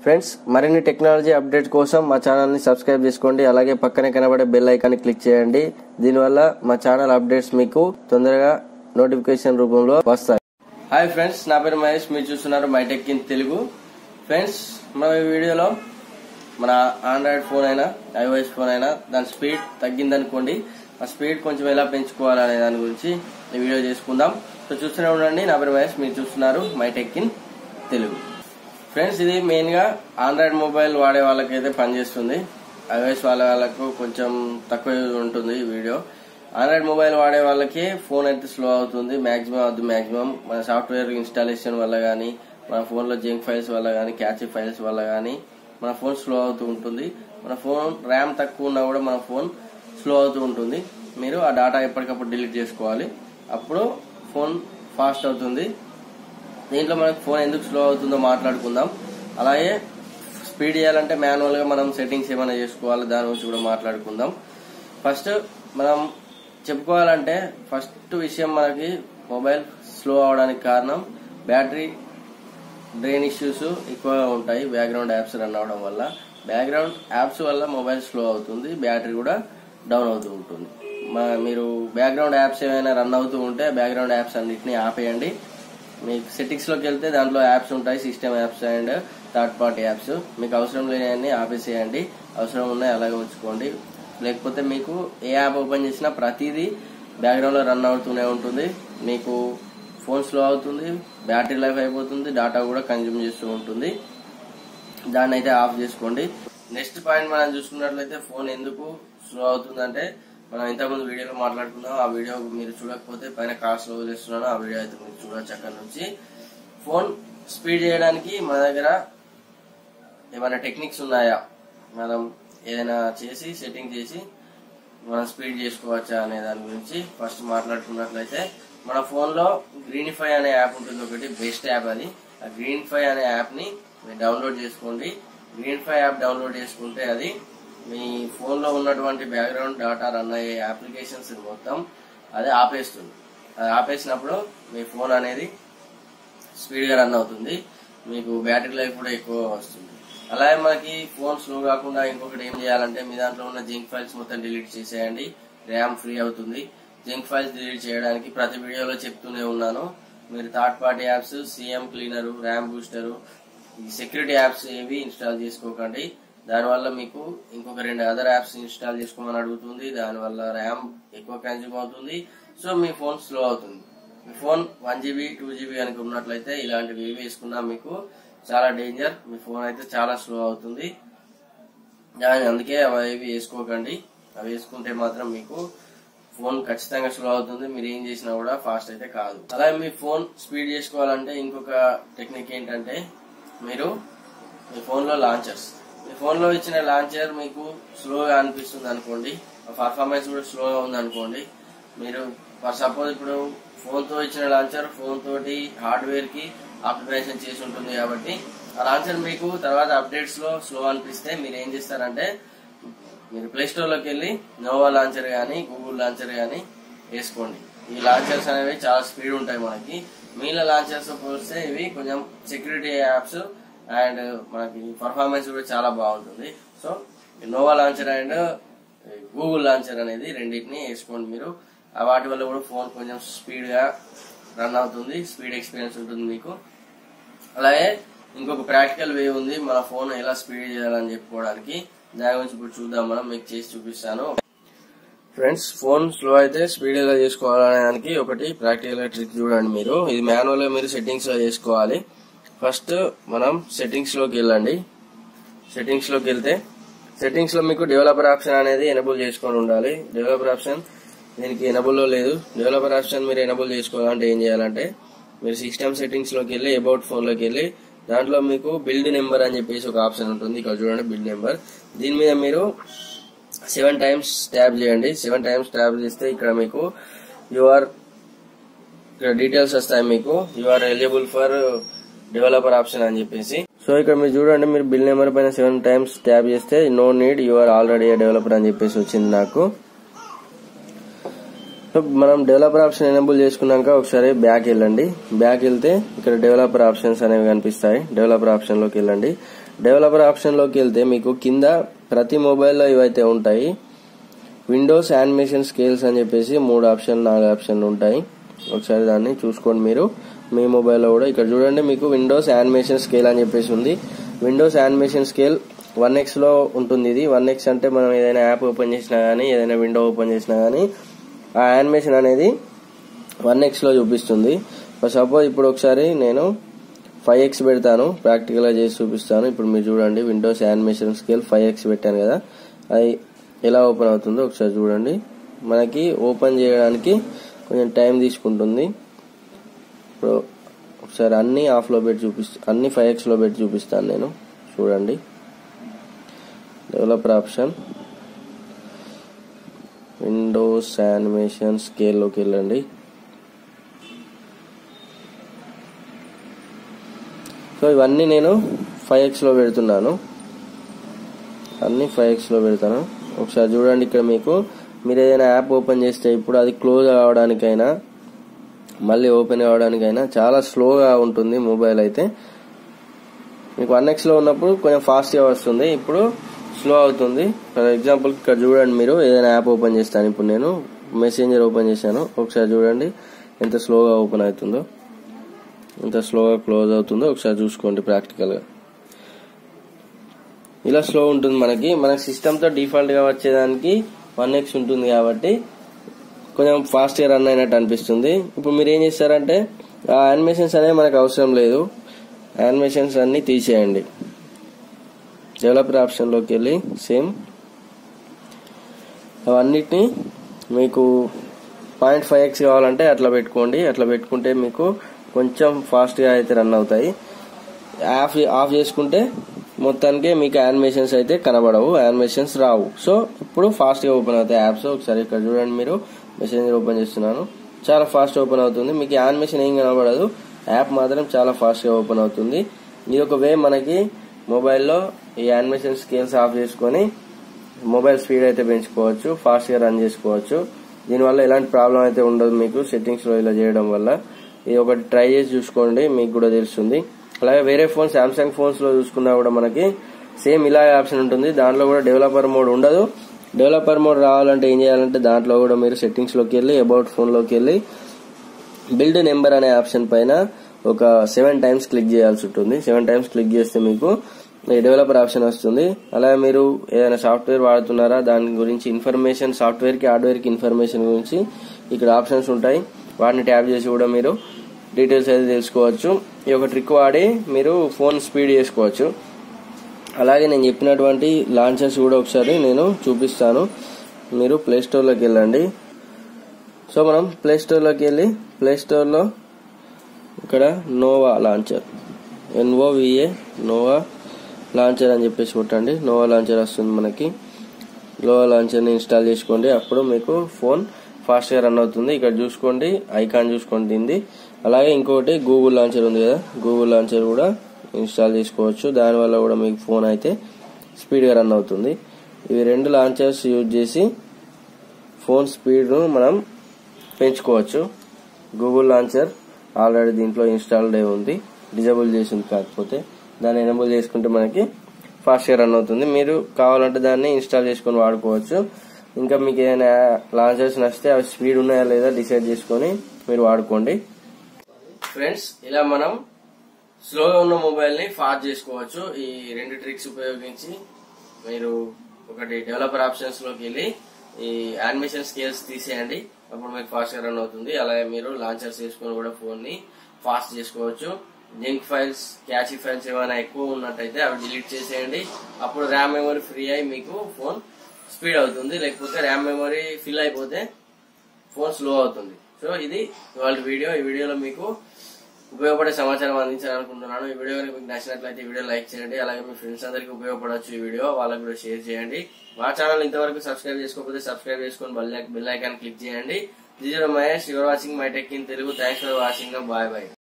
friends మరిన్ని technology update కోసం మా ఛానల్ని సబ్స్క్రైబ్ చేసుకోండి అలాగే పక్కనే కనబడే బెల్ ఐకాన్ని క్లిక్ చేయండి దీనివల్ల మా ఛానల్ అప్డేట్స్ మీకు తొందరగా నోటిఫికేషన్ రూపంలో వస్తాయి హాయ్ ఫ్రెండ్స్ నా పేరు మహేష్ మీరు చూస్తున్నారు మైటెక్ ఇన్ తెలుగు ఫ్రెండ్స్ మన ఈ వీడియోలో మన ఆండ్రాయిడ్ ఫోన్ అయినా ఐఓఎస్ ఫోన్ అయినా దాని స్పీడ్ తగ్గిందనుకోండి ఆ స్పీడ్ కొంచెం ఎలా పెంచుకోవాలనే దాని గురించి ఈ వీడియో చేసుకుందాం సో చూస్తూనే ఉండండి నా పేరు మహేష్ మీరు చూస్తున్నారు మైటెక్ ఇన్ తెలుగు ఫ్రెండ్స్ ఇది మెయిన్ గా ఆండ్రాయిడ్ మొబైల్ వాడే వాళ్ళకైతే పనిచేస్తుంది ఐఓఎస్ వాళ్ళ వాళ్ళకు కొంచెం తక్కువ ఉంటుంది ఈ వీడియో ఆండ్రాయిడ్ మొబైల్ వాడే వాళ్ళకి ఫోన్ అయితే స్లో అవుతుంది మాక్సిమం అది మాక్సిమం మన సాఫ్ట్వేర్ ఇన్స్టాలేషన్ వల్ల కానీ మన ఫోన్ లో జంక్ ఫైల్స్ వల్ల కానీ క్యాచ్ ఫైల్స్ వల్ల కానీ మన ఫోన్ స్లో అవుతూ ఉంటుంది మన ఫోన్ ర్యామ్ తక్కువ ఉన్నా కూడా మన ఫోన్ స్లో అవుతూ ఉంటుంది మీరు ఆ డేటా ఎప్పటికప్పుడు డిలీట్ చేసుకోవాలి అప్పుడు ఫోన్ ఫాస్ట్ అవుతుంది దీంట్లో మనకు ఫోన్ ఎందుకు స్లో అవుతుందో మాట్లాడుకుందాం అలాగే స్పీడ్ చేయాలంటే మాన్యువల్ గా మనం సెట్టింగ్స్ ఏమైనా చేసుకోవాలి దాని గురించి కూడా మాట్లాడుకుందాం ఫస్ట్ మనం చెప్పుకోవాలంటే ఫస్ట్ విషయం మనకి మొబైల్ స్లో అవడానికి కారణం బ్యాటరీ డ్రైన్ ఇష్యూస్ ఎక్కువగా ఉంటాయి బ్యాక్గ్రౌండ్ యాప్స్ రన్ అవడం వల్ల బ్యాక్గ్రౌండ్ యాప్స్ వల్ల మొబైల్ స్లో అవుతుంది బ్యాటరీ కూడా డౌన్ అవుతూ ఉంటుంది మా- మీరు బ్యాక్గ్రౌండ్ యాప్స్ ఏమైనా రన్ అవుతూ ఉంటే బ్యాక్గ్రౌండ్ యాప్స్ అన్నిటిని ఆపేయండి మీకు సెట్టింగ్స్ లోకి వెళ్తే దాంట్లో యాప్స్ ఉంటాయి system apps and third party apps మీకు అవసరం లేని ఆపేసేయండి అవసరం ఉన్నాయి అలాగే ఉంచుకోండి లేకపోతే మీకు ఏ యాప్ ఓపెన్ చేసినా ప్రతిదీ బ్యాక్గ్రౌండ్ లో రన్ అవుతూనే ఉంటుంది మీకు ఫోన్ స్లో అవుతుంది బ్యాటరీ లైఫ్ అయిపోతుంది డేటా కూడా కన్జ్యూమ్ చేస్తూ ఉంటుంది దాన్ని అయితే ఆఫ్ చేసుకోండి నెక్స్ట్ పాయింట్ మనం చూసుకున్నట్లయితే ఫోన్ ఎందుకు స్లో అవుతుందంటే మనం ఇంతకుముందు వీడియోలో మాట్లాడుకున్నాం ఆ వీడియో మీరు చూడకపోతే పైన కార్డ్స్ లో వదిలేస్తున్నాను ఆ వీడియో అయితే మీరు చూడొచ్చు అక్కడ నుంచి ఫోన్ స్పీడ్ చేయడానికి మన దగ్గర ఏమైనా టెక్నిక్స్ ఉన్నాయా మనం ఏదైనా చేసి సెట్టింగ్ చేసి మనం స్పీడ్ చేసుకోవచ్చా అనే దాని గురించి ఫస్ట్ మాట్లాడుకున్నట్లయితే మన ఫోన్ లో గ్రీనిఫై అనే యాప్ ఉంటుంది ఒకటి బెస్ట్ యాప్ అది ఆ గ్రీనిఫై అనే యాప్ ని మీరు డౌన్లోడ్ చేసుకోండి గ్రీనిఫై యాప్ డౌన్లోడ్ చేసుకుంటే అది మీ ఫోన్ లో ఉన్నటువంటి బ్యాక్గ్రౌండ్ డాటా రన్ అయ్యే అప్లికేషన్స్ మొత్తం అది ఆపేస్తుంది అది ఆపేసినప్పుడు మీ ఫోన్ అనేది స్పీడ్ గా రన్ అవుతుంది మీకు బ్యాటరీ లైఫ్ కూడా ఎక్కువ వస్తుంది అలాగే మనకి ఫోన్ స్లో కాకుండా ఇంకొకటి ఏం చేయాలంటే మీ దాంట్లో ఉన్న జింక్ ఫైల్స్ మొత్తం డిలీట్ చేసేయండి ర్యామ్ ఫ్రీ అవుతుంది జింక్ ఫైల్స్ డిలీట్ చేయడానికి ప్రతి వీడియోలో చెప్తూనే ఉన్నాను మీరు third party apps CM cleaner RAM booster ఈ సెక్యూరిటీ యాప్స్ ఏవి ఇన్స్టాల్ చేసుకోకండి దానివల్ల మీకు ఇంకొక రెండు అదర్ యాప్స్ ఇన్స్టాల్ చేసుకోమని అడుగుతుంది దానివల్ల ర్యామ్ ఎక్కువ కన్జ్యూమ్ అవుతుంది సో మీ ఫోన్ స్లో అవుతుంది మీ phone one GB two GB కనుక ఉన్నట్లయితే ఇలాంటివి ఏవి వేసుకున్నా మీకు చాలా డేంజర్ మీ ఫోన్ అయితే చాలా స్లో అవుతుంది దాని అందుకే అవి వేసుకోకండి అవి వేసుకుంటే మాత్రం మీకు ఫోన్ ఖచ్చితంగా స్లో అవుతుంది మీరు ఏం చేసినా కూడా ఫాస్ట్ అయితే కాదు అలాగే మీ ఫోన్ స్పీడ్ చేసుకోవాలంటే ఇంకొక టెక్నిక్ ఏంటంటే మీరు మీ ఫోన్ లో లాంచర్స్ మీ ఫోన్ లో ఇచ్చిన లాంచర్ మీకు స్లోగా అనిపిస్తుంది అనుకోండి పర్ఫార్మెన్స్ కూడా స్లోగా ఉంది అనుకోండి మీరు ఫర్ సపోజ్ ఇప్పుడు ఫోన్ తో ఇచ్చిన లాంచర్ ఫోన్ తోటి హార్డ్వేర్ కి ఆప్టిమైజేషన్ చేసి ఉంటుంది కాబట్టి ఆ లాంచర్ మీకు తర్వాత అప్డేట్స్ లో స్లో అనిపిస్తే మీరు ఏం చేస్తారంటే మీరు ప్లే స్టోర్ లోకి వెళ్ళి నోవా లాంచర్ గానీ గూగుల్ లాంచర్ గానీ వేసుకోండి ఈ లాంచర్స్ అనేవి చాలా స్పీడ్ ఉంటాయి మనకి మిగిలిన లాంచర్స్ పోలిస్తే ఇవి కొంచెం సెక్యూరిటీ యాప్స్ అండ్ మనకి పర్ఫార్మెన్స్ కూడా చాలా బాగుంటుంది so Nova launcher and Google launcher అనేది రెండింటిని వేసుకోండి మీరు ఆ వాటి వల్ల కూడా ఫోన్ కొంచెం స్పీడ్ గా రన్ అవుతుంది స్పీడ్ ఎక్స్పీరియన్స్ ఉంటుంది మీకు అలాగే ఇంకొక ప్రాక్టికల్ వే ఉంది మన ఫోన్ ఎలా స్పీడ్ చేయాలని చెప్పుకోవడానికి దాని గురించి ఇప్పుడు చూద్దాం మనం మీకు చేసి చూపిస్తాను ఫ్రెండ్స్ ఫోన్ స్లో అయితే స్పీడ్ ఎలా చేసుకోవాలనే దానికి ఒకటి ప్రాక్టికల్ ట్రిక్ చూడండి మీరు ఇది మాన్యువల్ గా మీరు సెట్టింగ్స్ లో చేసుకోవాలి ఫస్ట్ మనం సెట్టింగ్స్ లోకి వెళ్ళండి సెట్టింగ్స్ లోకి వెళ్తే సెట్టింగ్స్ లో మీకు డెవలపర్ ఆప్షన్ అనేది ఎనబుల్ చేసుకొని ఉండాలి డెవలపర్ ఆప్షన్ దీనికి ఎనబుల్ లో లేదు డెవలపర్ ఆప్షన్ మీరు ఎనబుల్ చేసుకోవాలంటే ఏం చేయాలంటే మీరు సిస్టమ్ సెట్టింగ్స్ లోకి వెళ్ళి అబౌట్ ఫోన్ లోకి వెళ్ళి దాంట్లో మీకు బిల్డ్ నెంబర్ అని చెప్పేసి ఒక ఆప్షన్ ఉంటుంది ఇక్కడ చూడండి బిల్డ్ నెంబర్ దీని మీద మీరు సెవెన్ టైమ్స్ ట్యాప్ చేయండి సెవెన్ టైమ్స్ ట్యాప్ చేస్తే ఇక్కడ మీకు యువర్ ఇక్కడ డీటెయిల్స్ వస్తాయి మీకు you are eligible for developer option అని చెప్పేసి సో ఇక్కడ మీరు చూడండి మీరు బిల్ నెంబర్ పైన సెవెన్ టైమ్స్ ట్యాప్ చేస్తే no need you are already developer అని చెప్పేసి వచ్చింది నాకు సో మనం డెవలపర్ ఆప్షన్ ఎనేబుల్ చేసుకున్నాక ఒకసారి బ్యాక్ వెళ్ళండి బ్యాక్ వెళ్తే ఇక్కడ డెవలపర్ ఆప్షన్స్ అనేవి కనిపిస్తాయి డెవలపర్ ఆప్షన్ లోకి వెళ్ళండి డెవలపర్ ఆప్షన్ లోకి వెళ్తే మీకు కింద ప్రతి మొబైల్లో ఇవైతే ఉంటాయి విండోస్ యానిమేషన్ స్కేల్స్ అని చెప్పేసి మూడు ఆప్షన్ నాలుగు ఆప్షన్లు ఉంటాయి ఒకసారి దాన్ని చూసుకోండి మీరు మీ మొబైల్లో కూడా ఇక్కడ చూడండి మీకు విండోస్ యానిమేషన్ స్కేల్ అని చెప్పేసి ఉంది windows animation scale one x లో ఉంటుంది ఇది వన్ ఎక్స్ అంటే మనం ఏదైనా యాప్ ఓపెన్ చేసినా గానీ ఏదైనా విండో ఓపెన్ చేసినా గానీ ఆ యానిమేషన్ అనేది వన్ ఎక్స్ లో చూపిస్తుంది సపోజ్ ఇప్పుడు ఒకసారి నేను ఫైవ్ ఎక్స్ పెడతాను ప్రాక్టికల్ గా చేసి చూపిస్తాను ఇప్పుడు మీరు చూడండి windows animation scale five x పెట్టాను కదా అది ఎలా ఓపెన్ అవుతుందో ఒకసారి చూడండి మనకి ఓపెన్ చేయడానికి కొంచెం టైం తీసుకుంటుంది ఇప్పుడు ఒకసారి అన్ని ఆఫ్ లో పెట్టి చూపిస్తా అన్ని ఫైవ్ ఎక్స్ లో పెట్టి చూపిస్తాను నేను చూడండి డెవలపర్ ఆప్షన్ విండోస్ యానిమేషన్ స్కేల్లోకి వెళ్ళండి సో ఇవన్నీ నేను ఫైవ్ ఎక్స్లో పెడుతున్నాను అన్ని ఫైవ్ ఎక్స్లో పెడతాను ఒకసారి చూడండి ఇక్కడ మీకు మీరు ఏదైనా యాప్ ఓపెన్ చేస్తే ఇప్పుడు అది క్లోజ్ అవడానికైనా మళ్ళీ ఓపెన్ అవ్వడానికైనా చాలా స్లోగా ఉంటుంది మొబైల్ అయితే మీకు వన్ ఎక్స్లో ఉన్నప్పుడు కొంచెం ఫాస్ట్గా వస్తుంది ఇప్పుడు స్లో అవుతుంది ఫర్ ఎగ్జాంపుల్ ఇక్కడ చూడండి మీరు ఏదైనా యాప్ ఓపెన్ చేస్తాను ఇప్పుడు నేను మెసెంజర్ ఓపెన్ చేశాను ఒకసారి చూడండి ఎంత స్లోగా ఓపెన్ అవుతుందో ఎంత స్లోగా క్లోజ్ అవుతుందో ఒకసారి చూసుకోండి ప్రాక్టికల్గా ఇలా స్లో ఉంటుంది మనకి మన సిస్టమ్తో డిఫాల్ట్గా వచ్చేదానికి వన్ ఎక్స్ ఉంటుంది కాబట్టి కొంచెం ఫాస్ట్గా రన్ అయినట్టు అనిపిస్తుంది ఇప్పుడు మీరు ఏం చేస్తారంటే ఆ యానిమేషన్స్ అనేవి మనకు అవసరం లేదు యానిమేషన్స్ అన్ని తీసేయండి డెవలపర్ ఆప్షన్లోకి వెళ్ళి సేమ్ అవన్నిటిని మీకు పాయింట్ ఫైవ్ ఎక్స్ కావాలంటే అట్లా పెట్టుకోండి అట్లా పెట్టుకుంటే మీకు కొంచెం ఫాస్ట్గా అయితే రన్ అవుతాయి ఆఫ్ ఆఫ్ చేసుకుంటే మొత్తానికి మీకు యానిమేషన్స్ అయితే కనబడవు యానిమేషన్స్ రావు సో ఇప్పుడు ఫాస్ట్గా ఓపెన్ అవుతాయి యాప్స్ ఒకసారి ఇక్కడ చూడండి మీరు మెసేంజర్ ఓపెన్ చేస్తున్నాను చాలా ఫాస్ట్ ఓపెన్ అవుతుంది మీకు యానిమేషన్ ఏం కనబడదు యాప్ మాత్రం చాలా ఫాస్ట్గా ఓపెన్ అవుతుంది ఇది ఒక వే మనకి మొబైల్లో ఈ యానిమేషన్ స్కేల్స్ ఆఫ్ చేసుకొని మొబైల్ స్పీడ్ అయితే పెంచుకోవచ్చు ఫాస్ట్గా రన్ చేసుకోవచ్చు దీనివల్ల ఎలాంటి ప్రాబ్లం అయితే ఉండదు మీకు సెట్టింగ్స్లో ఇలా చేయడం వల్ల ఇది ఒకటి ట్రై చేసి చూసుకోండి మీకు కూడా తెలుస్తుంది అలాగే వేరే ఫోన్ సామ్సంగ్ ఫోన్స్ లో చూసుకున్నా కూడా మనకి సేమ్ ఇలా ఆప్షన్ ఉంటుంది దాంట్లో కూడా డెవలపర్ మోడ్ ఉండదు డెవలపర్ మోడ్ రావాలంటే ఏం చేయాలంటే దాంట్లో కూడా మీరు సెట్టింగ్స్ లోకి వెళ్ళి అబౌట్ ఫోన్ లోకి వెళ్ళి బిల్డ్ నెంబర్ అనే ఆప్షన్ పైన ఒక సెవెన్ టైమ్స్ క్లిక్ చేయాల్సి ఉంటుంది సెవెన్ టైమ్స్ క్లిక్ చేస్తే మీకు డెవలపర్ ఆప్షన్ వస్తుంది అలాగే మీరు ఏదైనా సాఫ్ట్వేర్ వాడుతున్నారా దాని గురించి ఇన్ఫర్మేషన్ సాఫ్ట్వేర్ కి హార్డ్వేర్ కి ఇన్ఫర్మేషన్ గురించి ఇక్కడ ఆప్షన్స్ ఉంటాయి వాటిని ట్యాప్ చేసి కూడా మీరు డీటెయిల్స్ అయితే తెలుసుకోవచ్చు ఈ ఒక ట్రిక్ వాడి మీరు ఫోన్ స్పీడ్ చేసుకోవచ్చు అలాగే నేను చెప్పినటువంటి లాంచర్స్ కూడా ఒకసారి నేను చూపిస్తాను మీరు ప్లే స్టోర్లోకి వెళ్ళండి సో మనం ప్లే స్టోర్లోకి వెళ్ళి ప్లే స్టోర్లో ఇక్కడ Nova launcher N O V A Nova launcher అని చెప్పేసి కొట్టండి నోవా లాంచర్ వస్తుంది మనకి నోవా లాంచర్ని ఇన్స్టాల్ చేసుకోండి అప్పుడు మీకు ఫోన్ ఫాస్ట్గా రన్ అవుతుంది ఇక్కడ చూసుకోండి ఐకాన్ చూసుకోండి దీన్ని అలాగే ఇంకొకటి గూగుల్ లాంచర్ ఉంది కదా గూగుల్ లాంచర్ కూడా ఇన్స్టాల్ చేసుకోవచ్చు దానివల్ల కూడా మీకు ఫోన్ అయితే స్పీడ్గా రన్ అవుతుంది ఇవి రెండు లాంచర్స్ యూజ్ చేసి ఫోన్ స్పీడ్ను మనం పెంచుకోవచ్చు గూగుల్ లాంచర్ ఆల్రెడీ దీంట్లో ఇన్స్టాల్డ్ అయి ఉంది డిజేబుల్ చేసింది కాకపోతే దాన్ని ఎనబుల్ చేసుకుంటే మనకి ఫాస్ట్గా రన్ అవుతుంది మీరు కావాలంటే దాన్ని ఇన్స్టాల్ చేసుకొని వాడుకోవచ్చు ఇంకా మీకు ఏదైనా లాంచర్స్ నచ్చితే అవి స్పీడ్ ఉన్నాయా లేదా డిసైడ్ చేసుకొని మీరు వాడుకోండి ఫ్రెండ్స్ ఇలా మనం స్లోగా ఉన్న మొబైల్ ని ఫాస్ట్ చేసుకోవచ్చు ఈ రెండు ట్రిక్స్ ఉపయోగించి మీరు ఒకటి డెవలపర్ ఆప్షన్స్ లోకి వెళ్ళి ఈ యానిమేషన్ స్కేల్స్ తీసేయండి అప్పుడు మీకు ఫాస్ట్ గా రన్ అవుతుంది అలాగే మీరు లాంచర్స్ చేసుకొని కూడా ఫోన్ ని ఫాస్ట్ చేసుకోవచ్చు లింక్ ఫైల్స్ క్యాచీ ఫైల్స్ ఏమైనా ఎక్కువ ఉన్నట్టయితే అవి డిలీట్ చేసేయండి అప్పుడు ర్యామ్ మెమరీ ఫ్రీ అయి మీకు ఫోన్ స్పీడ్ అవుతుంది లేకపోతే ర్యామ్ మెమరీ ఫిల్ అయిపోతే ఫోన్ స్లో అవుతుంది సో ఇది ఇవాళ వీడియో ఈ వీడియోలో మీకు ఉపయోగపడే సమాచారం అందించాలనుకుంటున్నాను ఈ వీడియో కనుక మీకు నచ్చినట్లయితే ఈ వీడియో లైక్ చేయండి అలాగే మీ ఫ్రెండ్స్ అందరికీ ఉపయోగపడవచ్చు ఈ వీడియో వాళ్ళకి కూడా షేర్ చేయండి మా ఛానల్ ఇంతవరకు సబ్స్క్రైబ్ చేసుకోకపోతే సబ్స్క్రైబ్ చేసుకొని బెల్ బెల్ ఐకాన్ క్లిక్ చేయండి this Mahesh you're watching my tech in Telugu thanks for watching bye bye